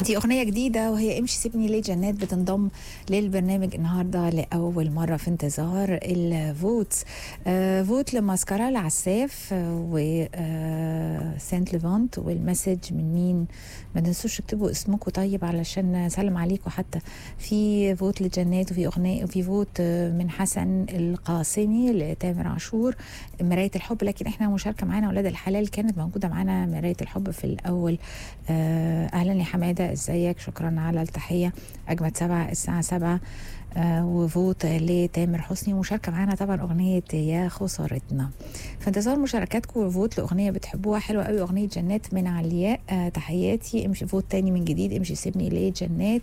دي أغنية جديدة وهي امشي سيبني ليه جنات بتنضم للبرنامج النهاردة لأول مرة في انتظار الفوتس آه فوت لماسكارا العساف وسانت ليفانت والمسج من مين ما تنسوش تكتبوا اسمكم طيب علشان نسلم عليكم حتى في فوت لجنات وفي أغنية وفي فوت من حسن القاسمي لتامر عاشور مراية الحب لكن احنا مشاركة معانا أولاد الحلال كانت موجودة معانا مراية الحب في الأول آه أهلا يا حمادة ازيك شكرا على التحية أجمد سبعة الساعة سبعة آه وفوت لتامر حسني ومشاركة معانا طبعا أغنية يا خسارتنا في انتظار مشاركاتكم وفوت لأغنية بتحبوها حلوة قوي أغنية جنات من علياء آه تحياتي امشي فوت تاني من جديد امشي سيبني ليه جنات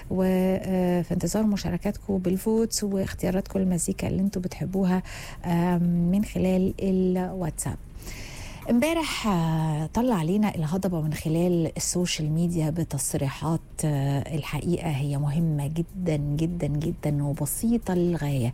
وفي انتظار مشاركاتكم بالفوتس واختياراتكم المزيكا اللي انتم بتحبوها آه من خلال الواتساب امبارح طلع علينا الهضبة من خلال السوشيال ميديا بتصريحات الحقيقة هي مهمة جدا جدا جدا وبسيطة للغاية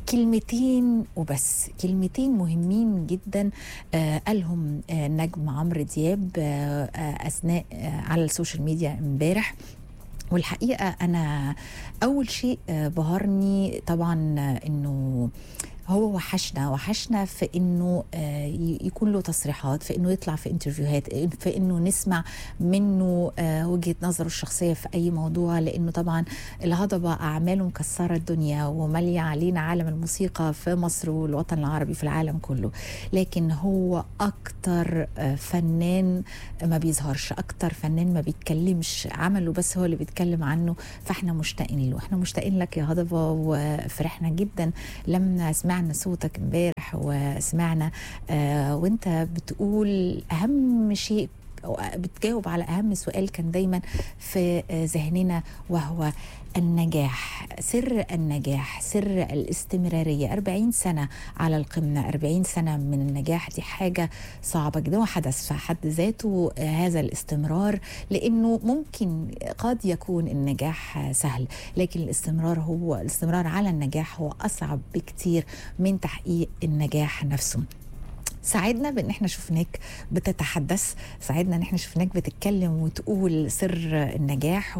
كلمتين وبس كلمتين مهمين جدا قالهم نجم عمرو دياب أثناء على السوشيال ميديا امبارح والحقيقة أنا أول شيء بهرني طبعا إنه هو وحشنا وحشنا في انه يكون له تصريحات في انه يطلع في انترفيوهات في انه نسمع منه وجهه نظره الشخصيه في اي موضوع لانه طبعا الهضبه اعماله مكسره الدنيا وماليه علينا عالم الموسيقى في مصر والوطن العربي في العالم كله لكن هو اكتر فنان ما بيظهرش اكتر فنان ما بيتكلمش عمله بس هو اللي بيتكلم عنه فاحنا مشتاقين له احنا مشتاقين لك يا هضبه وفرحنا جدا لما سمعنا سمعنا صوتك امبارح وسمعنا آه وانت بتقول اهم شيء بتجاوب على اهم سؤال كان دايما في ذهننا وهو النجاح سر النجاح سر الاستمرارية 40 سنة على القمة 40 سنة من النجاح دي حاجة صعبة جدا وحدث في حد ذاته هذا الاستمرار لأنه ممكن قد يكون النجاح سهل لكن الاستمرار هو الاستمرار على النجاح هو أصعب بكتير من تحقيق النجاح نفسه ساعدنا بان احنا شفناك بتتحدث ساعدنا ان احنا شفناك بتتكلم وتقول سر النجاح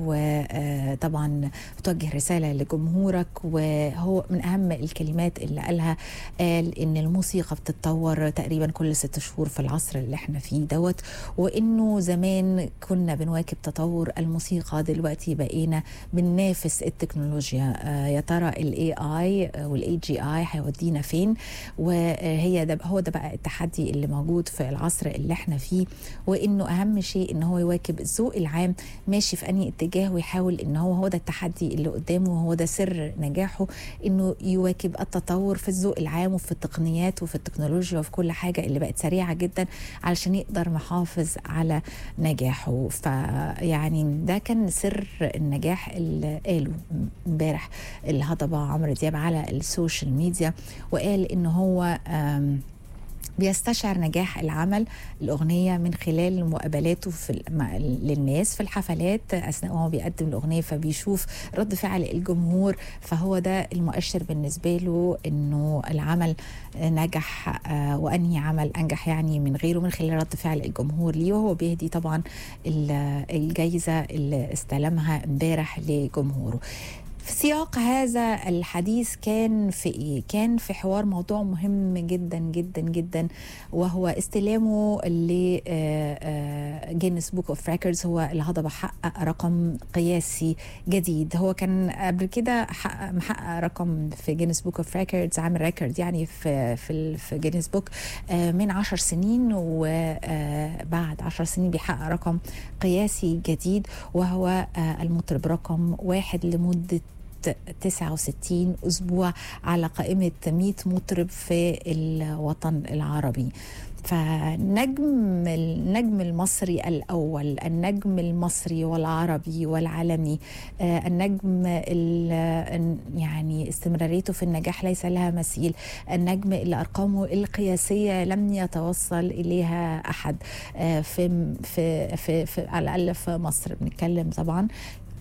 وطبعا بتوجه رساله لجمهورك وهو من اهم الكلمات اللي قالها قال ان الموسيقى بتتطور تقريبا كل ست شهور في العصر اللي احنا فيه دوت وانه زمان كنا بنواكب تطور الموسيقى دلوقتي بقينا بننافس التكنولوجيا يا ترى الاي اي والاي جي اي هيودينا فين وهي ده هو ده بقى التحدي اللي موجود في العصر اللي احنا فيه وانه اهم شيء ان هو يواكب الذوق العام ماشي في انهي اتجاه ويحاول ان هو هو ده التحدي اللي قدامه وهو ده سر نجاحه انه يواكب التطور في الذوق العام وفي التقنيات وفي التكنولوجيا وفي كل حاجه اللي بقت سريعه جدا علشان يقدر محافظ على نجاحه فيعني ده كان سر النجاح اللي قاله امبارح الهضبه عمرو دياب على السوشيال ميديا وقال ان هو بيستشعر نجاح العمل الأغنية من خلال مقابلاته في للناس في الحفلات أثناء ما بيقدم الأغنية فبيشوف رد فعل الجمهور فهو ده المؤشر بالنسبة له إنه العمل نجح وأنهي عمل أنجح يعني من غيره من خلال رد فعل الجمهور ليه وهو بيهدي طبعا الجايزة اللي استلمها امبارح لجمهوره في سياق هذا الحديث كان في ايه؟ كان في حوار موضوع مهم جدا جدا جدا وهو استلامه لجينيس بوك اوف ريكوردز هو الهضبه حقق رقم قياسي جديد هو كان قبل كده حقق محقق رقم في جينيس بوك اوف ريكوردز عامل ريكورد يعني في في في جينيس بوك من عشر سنين وبعد عشر سنين بيحقق رقم قياسي جديد وهو المطرب رقم واحد لمده 69 أسبوع على قائمة 100 مطرب في الوطن العربي فنجم النجم المصري الأول النجم المصري والعربي والعالمي آه النجم يعني استمراريته في النجاح ليس لها مثيل النجم اللي أرقامه القياسية لم يتوصل إليها أحد آه في, في, في, في على الأقل في مصر بنتكلم طبعا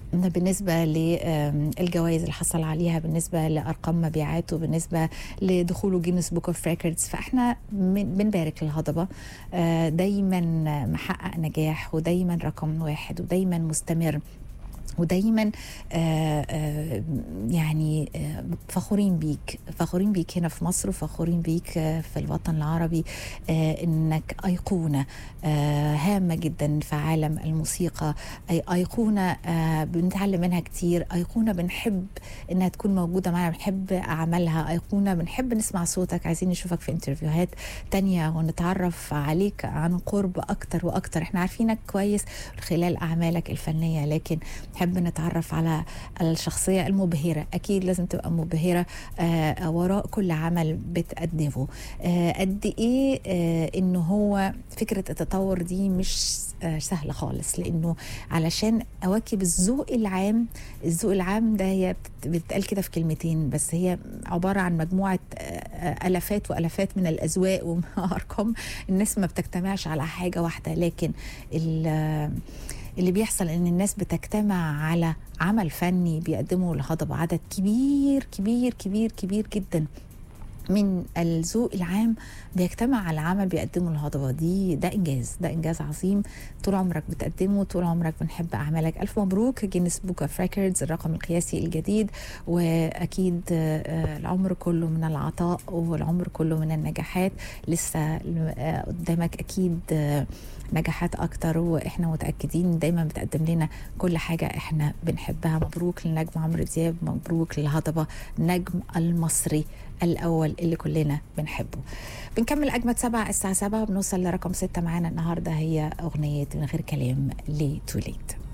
بالنسبة للجوائز اللي حصل عليها بالنسبة لأرقام مبيعاته بالنسبة لدخوله جينيس بوك اوف ريكوردز فاحنا من- بنبارك للهضبة آه، دايما محقق نجاح ودايما رقم واحد ودايما مستمر ودايما آه، آه، يعني آه، فخورين بيك فخورين بيك هنا في مصر وفخورين بيك آه، في الوطن العربي آه، انك ايقونه آه، هامه جدا في عالم الموسيقى اي ايقونه آه، بنتعلم منها كتير ايقونه بنحب انها تكون موجوده معنا بنحب اعمالها ايقونه بنحب نسمع صوتك عايزين نشوفك في انترفيوهات تانية ونتعرف عليك عن قرب اكتر واكتر احنا عارفينك كويس خلال اعمالك الفنيه لكن نحب نتعرف على الشخصيه المبهره اكيد لازم تبقى مبهره آه، وراء كل عمل بتقدمه آه، قد ايه آه، انه هو فكره التطور دي مش آه، سهله خالص لانه علشان اواكب الذوق العام الذوق العام ده هي بت- بتتقال كده في كلمتين بس هي عباره عن مجموعه آه، آه، الافات والافات من الاذواق وارقام الناس ما بتجتمعش على حاجه واحده لكن ال- اللي بيحصل ان الناس بتجتمع على عمل فني بيقدمه الهضبه عدد كبير كبير كبير كبير جدا من الذوق العام بيجتمع على عمل بيقدمه الهضبه دي ده انجاز ده انجاز عظيم طول عمرك بتقدمه طول عمرك بنحب اعمالك الف مبروك جينيس بوك اوف ريكوردز الرقم القياسي الجديد واكيد آه، العمر كله من العطاء والعمر كله من النجاحات لسه آه، قدامك اكيد آه، نجاحات اكتر واحنا متاكدين دايما بتقدم لنا كل حاجه احنا بنحبها مبروك للنجم عمرو دياب مبروك للهضبه نجم المصري الاول اللي كلنا بنحبه بنكمل اجمد سبعة الساعه 7 بنوصل لرقم ستة معانا النهارده هي اغنيه من غير كلام لتوليت